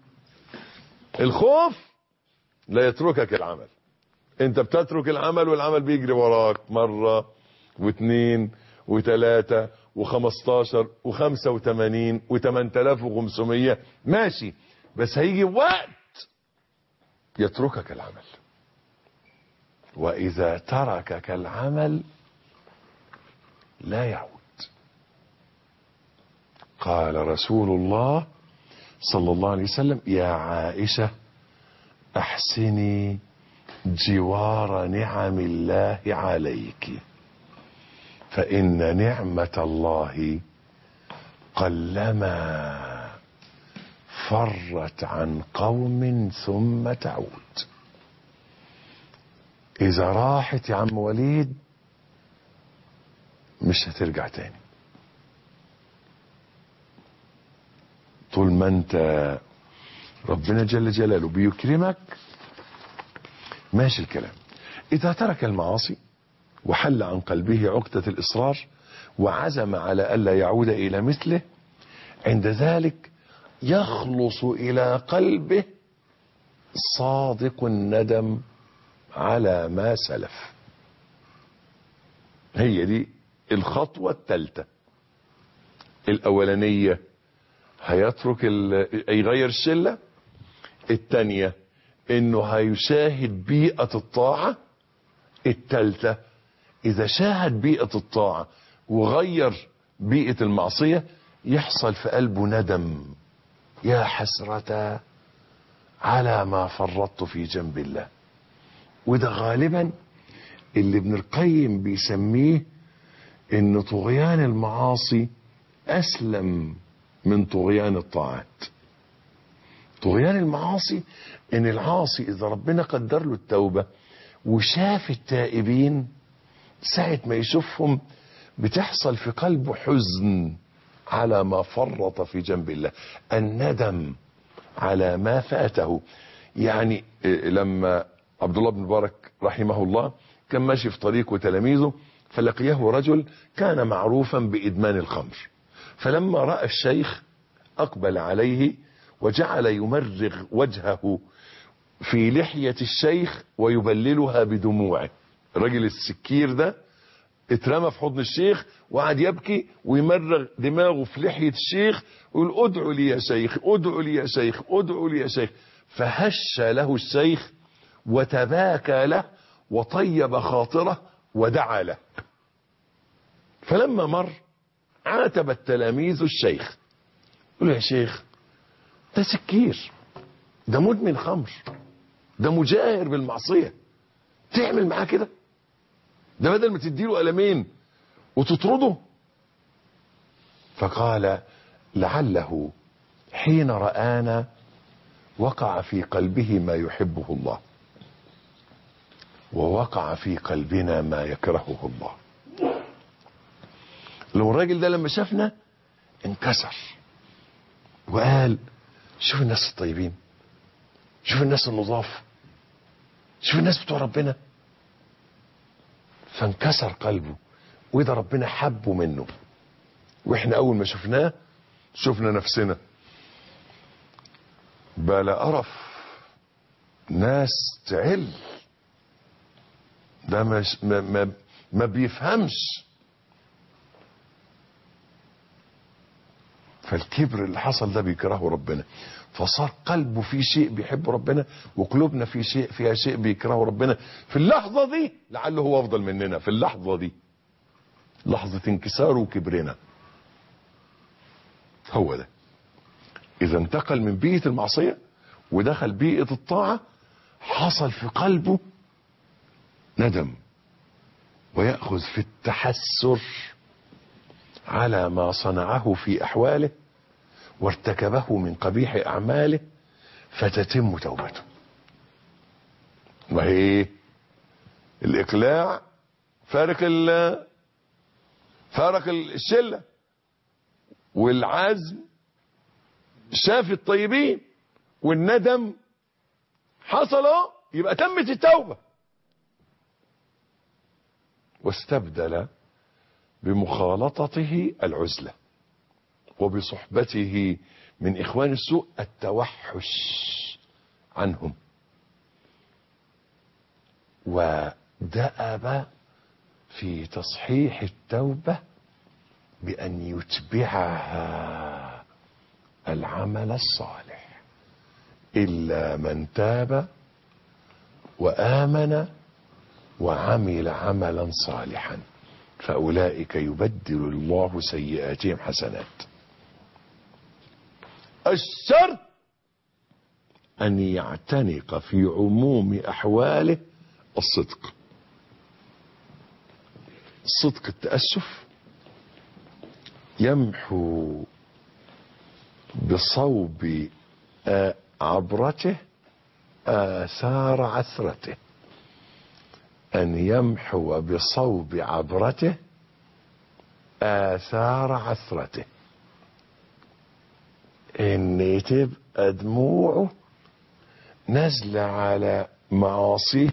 الخوف لا يتركك العمل انت بتترك العمل والعمل بيجري وراك مرة واثنين وثلاثة وخمستاشر وخمسة وثمانين وثمان تلاف وخمسمية ماشي بس هيجي وقت يتركك العمل وإذا تركك العمل لا يعود قال رسول الله صلى الله عليه وسلم يا عائشة أحسني جوار نعم الله عليك فإن نعمة الله قلما فرت عن قوم ثم تعود إذا راحت يا عم وليد مش هترجع تاني طول ما انت ربنا جل جلاله بيكرمك ماشي الكلام إذا ترك المعاصي وحل عن قلبه عقدة الإصرار وعزم على ألا يعود إلى مثله عند ذلك يخلص إلى قلبه صادق الندم على ما سلف هي دي الخطوة الثالثة الأولانية هيترك يغير الشلة الثانية انه هيشاهد بيئة الطاعة الثالثة اذا شاهد بيئة الطاعة وغير بيئة المعصية يحصل في قلبه ندم يا حسرة على ما فرطت في جنب الله وده غالبا اللي ابن القيم بيسميه ان طغيان المعاصي اسلم من طغيان الطاعات طغيان المعاصي ان العاصي اذا ربنا قدر له التوبة وشاف التائبين ساعة ما يشوفهم بتحصل في قلبه حزن على ما فرط في جنب الله الندم على ما فاته يعني لما عبد الله بن مبارك رحمه الله كان ماشي في طريق وتلاميذه فلقيه رجل كان معروفا بإدمان الخمر فلما رأى الشيخ أقبل عليه وجعل يمرغ وجهه في لحية الشيخ ويبللها بدموعه الراجل السكير ده اترمى في حضن الشيخ وقعد يبكي ويمرغ دماغه في لحية الشيخ ويقول ادعوا لي يا شيخ ادعوا لي يا شيخ ادعوا لي يا شيخ فهش له الشيخ وتباكى له وطيب خاطره ودعا له فلما مر عاتب التلاميذ الشيخ يقول يا شيخ ده سكير ده مدمن خمر ده مجاهر بالمعصية تعمل معاه كده ده بدل ما تديله قلمين وتطرده فقال لعله حين رآنا وقع في قلبه ما يحبه الله ووقع في قلبنا ما يكرهه الله لو الراجل ده لما شافنا انكسر وقال شوف الناس الطيبين شوف الناس النظاف شوف الناس بتوع ربنا فانكسر قلبه وده ربنا حبه منه واحنا اول ما شفناه شفنا نفسنا بلا قرف ناس تعل ده مش ما, ما, ما بيفهمش فالكبر اللي حصل ده بيكرهه ربنا فصار قلبه في شيء بيحب ربنا وقلوبنا في شيء فيها شيء بيكرهه ربنا في اللحظة دي لعله هو أفضل مننا في اللحظة دي لحظة انكساره وكبرنا هو ده إذا انتقل من بيئة المعصية ودخل بيئة الطاعة حصل في قلبه ندم ويأخذ في التحسر على ما صنعه في أحواله وارتكبه من قبيح أعماله فتتم توبته وهي الإقلاع فارق ال فارق الشلة والعزم شاف الطيبين والندم حصل يبقى تمت التوبة واستبدل بمخالطته العزلة وبصحبته من إخوان السوء التوحش عنهم ودأب في تصحيح التوبة بأن يتبعها العمل الصالح إلا من تاب وآمن وعمل عملا صالحا فأولئك يبدل الله سيئاتهم حسنات الشرط أن يعتنق في عموم أحواله الصدق صدق التأسف يمحو بصوب عبرته آثار عثرته أن يمحو بصوب عبرته آثار عثرته إن تبقى دموعه نازلة على معاصيه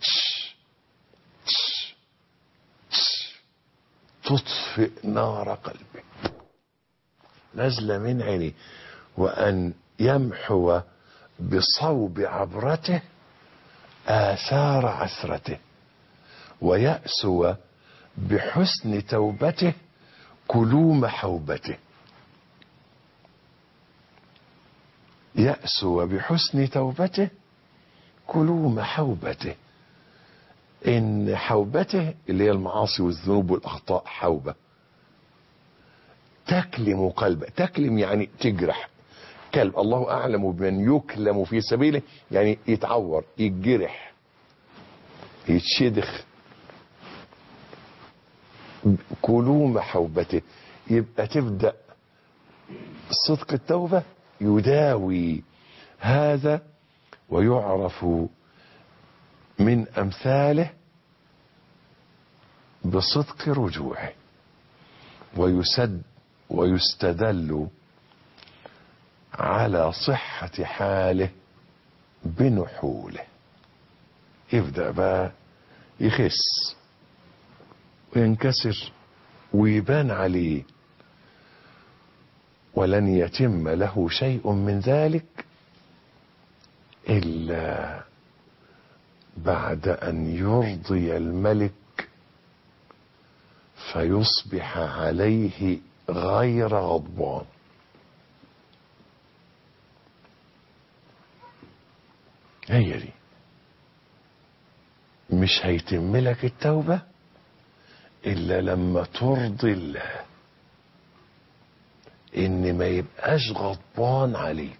تطفئ نار قلبه نازلة من عيني وأن يمحو بصوب عبرته آثار عثرته ويأسو بحسن توبته كلوم حوبته يأسو بحسن توبته كلوم حوبته إن حوبته اللي هي المعاصي والذنوب والأخطاء حوبة تكلم قلبه تكلم يعني تجرح كلب الله أعلم بمن يكلم في سبيله يعني يتعور يتجرح يتشدخ كلوم حوبته يبقى تبدأ صدق التوبة يداوي هذا ويعرف من أمثاله بصدق رجوعه ويسد ويستدل على صحة حاله بنحوله يبدأ بقى يخس وينكسر ويبان عليه ولن يتم له شيء من ذلك إلا بعد أن يرضي الملك فيصبح عليه غير غضبان هي دي مش هيتم لك التوبة إلا لما ترضي الله إن ما يبقاش غضبان عليك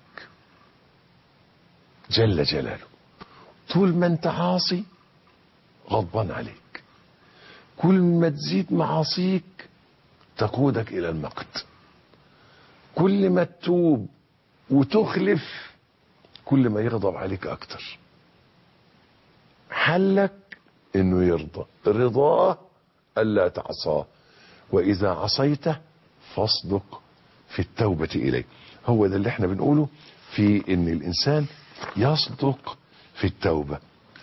جل جلاله طول ما انت عاصي غضبان عليك كل ما تزيد معاصيك تقودك إلى المقت كل ما تتوب وتخلف كل ما يغضب عليك أكتر حلك انه يرضى رضاه الا تعصاه وإذا عصيته فاصدق في التوبة إليه هو ده اللي احنا بنقوله في ان الانسان يصدق في التوبة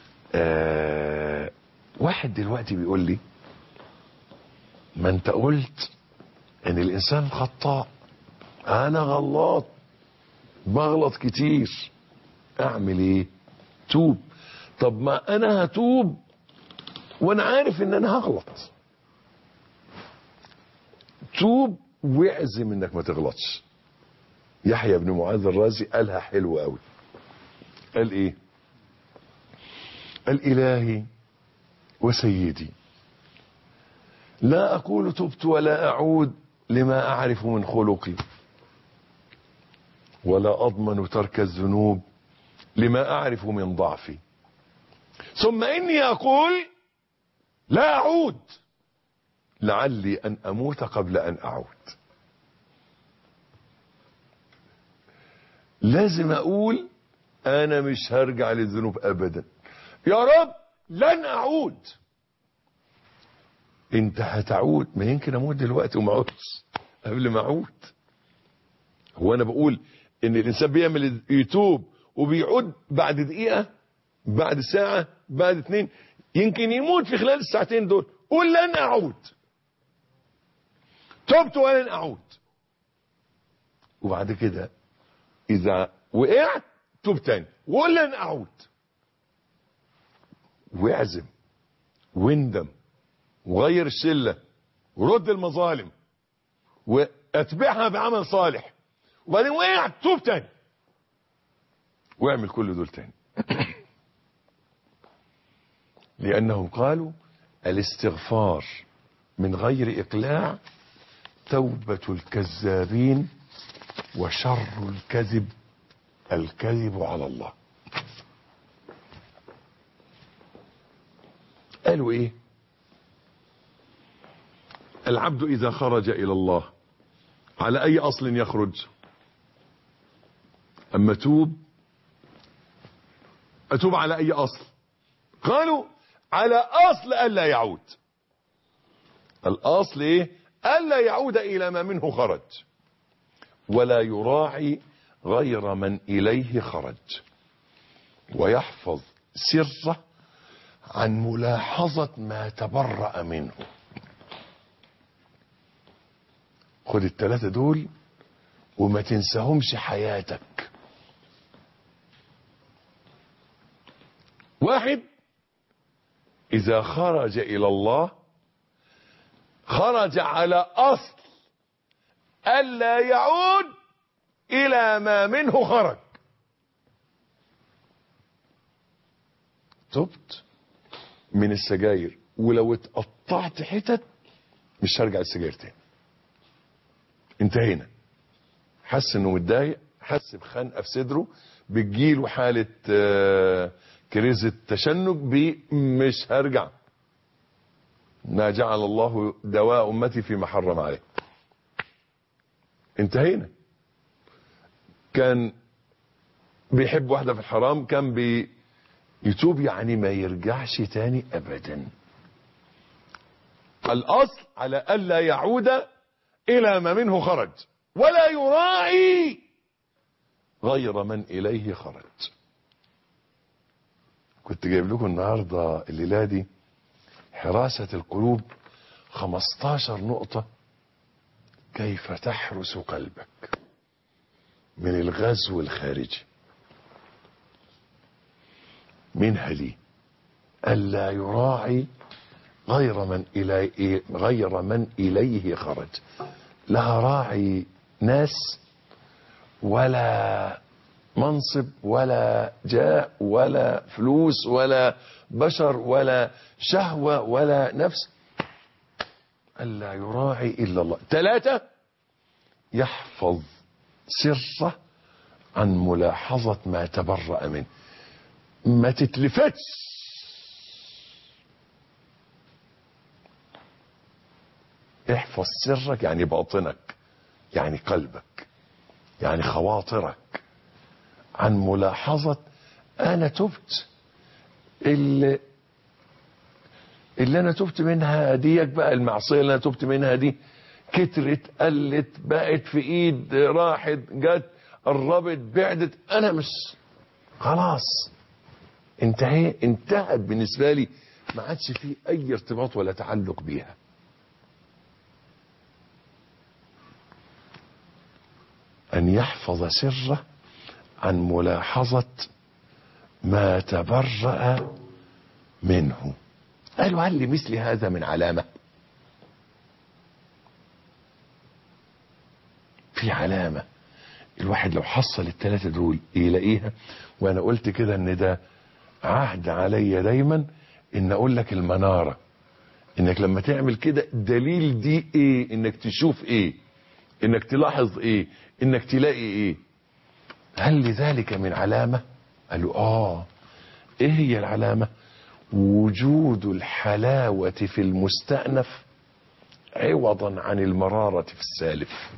آه واحد دلوقتي بيقول لي ما انت قلت ان الانسان خطاء انا غلط بغلط كتير اعمل ايه توب طب ما انا هتوب وانا عارف ان انا هغلط توب واعزم انك ما تغلطش يحيى بن معاذ الرازي قالها حلو قوي قال ايه قال الهي وسيدي لا اقول تبت ولا اعود لما اعرف من خلقي ولا اضمن ترك الذنوب لما اعرف من ضعفي ثم اني اقول لا اعود لعلي ان اموت قبل ان اعود لازم اقول انا مش هرجع للذنوب ابدا يا رب لن اعود انت هتعود ما يمكن اموت دلوقتي وما اعودش قبل ما اعود هو انا بقول ان الانسان بيعمل يتوب وبيعود بعد دقيقة بعد ساعة بعد اتنين يمكن يموت في خلال الساعتين دول قول لن اعود تبت ولن اعود وبعد كده اذا وقعت توب تاني وقول لن اعود واعزم واندم وغير الشلة ورد المظالم واتبعها بعمل صالح وبعدين وقعت توب تاني واعمل كل دول تاني لانهم قالوا الاستغفار من غير اقلاع توبة الكذابين وشر الكذب الكذب على الله قالوا ايه العبد اذا خرج الى الله على اي اصل يخرج اما توب اتوب على اي اصل قالوا على اصل الا يعود الاصل ايه الا يعود الى ما منه خرج ولا يراعي غير من اليه خرج ويحفظ سره عن ملاحظة ما تبرأ منه خد التلاتة دول وما تنساهمش حياتك واحد اذا خرج الى الله خرج على اصل الا يعود الى ما منه خرج تبت من السجاير ولو اتقطعت حتت مش هرجع السجاير تاني انتهينا حس انه متضايق حس بخنقه في صدره بتجيله حاله آه كريزة تشنج بي مش هرجع ما جعل الله دواء امتي فيما حرم عليه انتهينا كان بيحب واحدة في الحرام كان بي يتوب يعني ما يرجعش تاني ابدا الاصل على الا يعود الى ما منه خرج ولا يراعي غير من اليه خرج كنت جايب لكم النهاردة الليلة دي حراسة القلوب 15 نقطة كيف تحرس قلبك من الغزو الخارجي منها لي ألا يراعي غير من إلي غير من إليه خرج لا راعي ناس ولا منصب ولا جاء ولا فلوس ولا بشر ولا شهوة ولا نفس ألا يراعي إلا الله ثلاثة يحفظ سره عن ملاحظة ما تبرأ منه ما تتلفتش احفظ سرك يعني باطنك يعني قلبك يعني خواطرك عن ملاحظة انا تبت اللي اللي انا تبت منها ديك بقى المعصيه اللي انا تبت منها دي كترت قلت بقت في ايد راحت جت قربت بعدت انا مش خلاص انتهي انتهت بالنسبه لي ما عادش فيه اي ارتباط ولا تعلق بيها ان يحفظ سره عن ملاحظه ما تبرأ منه قالوا هل لمثل هذا من علامة في علامة الواحد لو حصل الثلاثة دول يلاقيها وانا قلت كده ان ده عهد عليا دايما ان اقول لك المنارة انك لما تعمل كده دليل دي ايه انك تشوف ايه انك تلاحظ ايه انك تلاقي ايه هل لذلك من علامة قالوا اه ايه هي العلامة وجود الحلاوة في المستأنف عوضا عن المرارة في السالف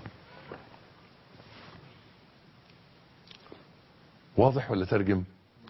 واضح ولا ترجم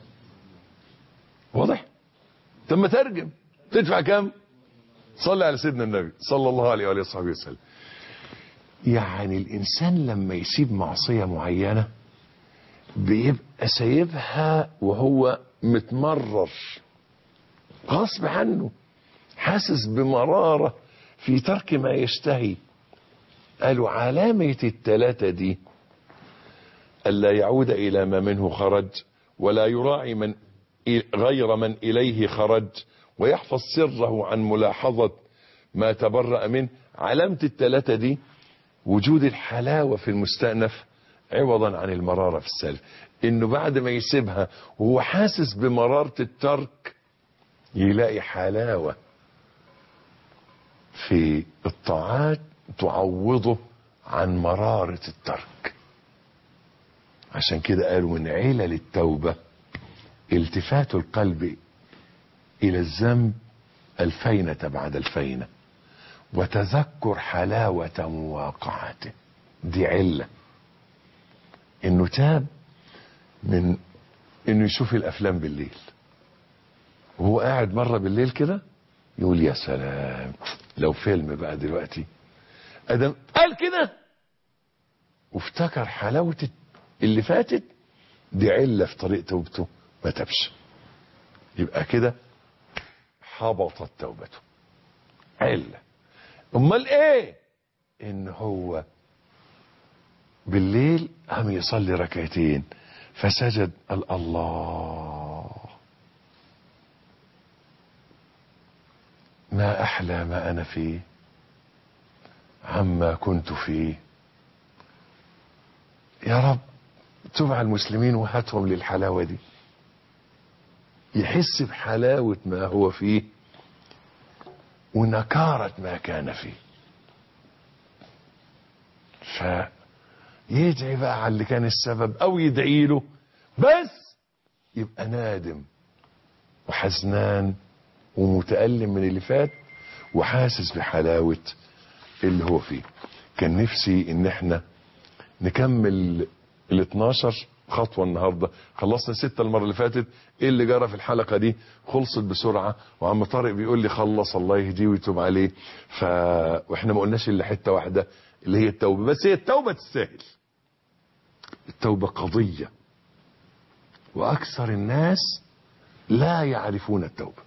واضح ثم ترجم تدفع كم صلي على سيدنا النبي صلى الله عليه وآله وصحبه وسلم يعني الإنسان لما يسيب معصية معينة بيبقى سايبها وهو متمرر غصب عنه حاسس بمرارة في ترك ما يشتهي قالوا علامة التلاتة دي ألا يعود إلى ما منه خرج ولا يراعي من غير من إليه خرج ويحفظ سره عن ملاحظة ما تبرأ منه علامة التلاتة دي وجود الحلاوة في المستأنف عوضا عن المرارة في السالف انه بعد ما يسيبها وهو حاسس بمرارة الترك يلاقي حلاوة في الطاعات تعوضه عن مرارة الترك عشان كده قالوا من علل التوبة التفات القلب الى الذنب الفينة بعد الفينة وتذكر حلاوة مواقعته دي علة انه تاب من انه يشوف الافلام بالليل وهو قاعد مرة بالليل كده يقول يا سلام لو فيلم بقى دلوقتي ادم قال كده وافتكر حلاوة اللي فاتت دي علة في طريق توبته ما تبش يبقى كده حبطت توبته علة امال ايه ان هو بالليل قام يصلي ركعتين فسجد قال الله ما احلى ما انا فيه عما كنت فيه يا رب تب على المسلمين وهاتهم للحلاوة دي يحس بحلاوة ما هو فيه ونكارة ما كان فيه فيدعي بقى على اللي كان السبب او يدعي له بس يبقى نادم وحزنان ومتألم من اللي فات وحاسس بحلاوة اللي هو فيه كان نفسي ان احنا نكمل ال 12 خطوة النهاردة خلصنا ستة المرة اللي فاتت ايه اللي جرى في الحلقة دي خلصت بسرعة وعم طارق بيقول لي خلص الله يهديه ويتوب عليه ف... واحنا ما قلناش الا حتة واحدة اللي هي التوبة بس هي التوبة تستاهل التوبة قضية واكثر الناس لا يعرفون التوبة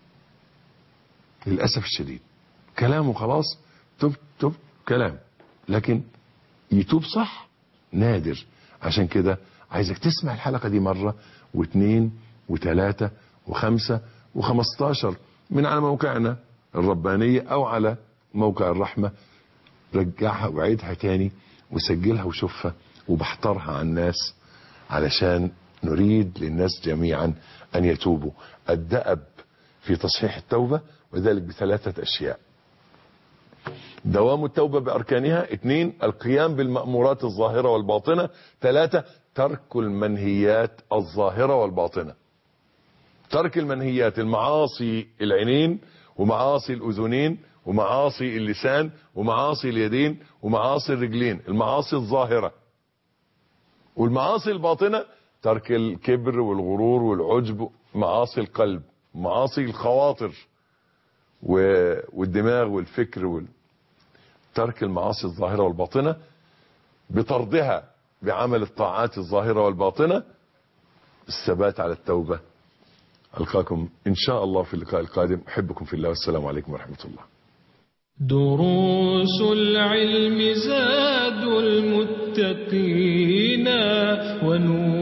للأسف الشديد كلامه خلاص تب تب كلام لكن يتوب صح نادر عشان كده عايزك تسمع الحلقة دي مرة واثنين وثلاثة وخمسة وخمستاشر من على موقعنا الربانية او على موقع الرحمة رجعها وعيدها تاني وسجلها وشوفها وبحترها على الناس علشان نريد للناس جميعا ان يتوبوا الدأب في تصحيح التوبة وذلك بثلاثة اشياء دوام التوبة بأركانها اثنين القيام بالمأمورات الظاهرة والباطنة ثلاثة ترك المنهيات الظاهرة والباطنة ترك المنهيات المعاصي العينين ومعاصي الأذنين ومعاصي اللسان ومعاصي اليدين ومعاصي الرجلين المعاصي الظاهرة والمعاصي الباطنة ترك الكبر والغرور والعجب معاصي القلب معاصي الخواطر والدماغ والفكر وال... ترك المعاصي الظاهرة والباطنة بطردها بعمل الطاعات الظاهرة والباطنة الثبات على التوبة ألقاكم إن شاء الله في اللقاء القادم أحبكم في الله والسلام عليكم ورحمة الله دروس العلم زاد المتقين ونور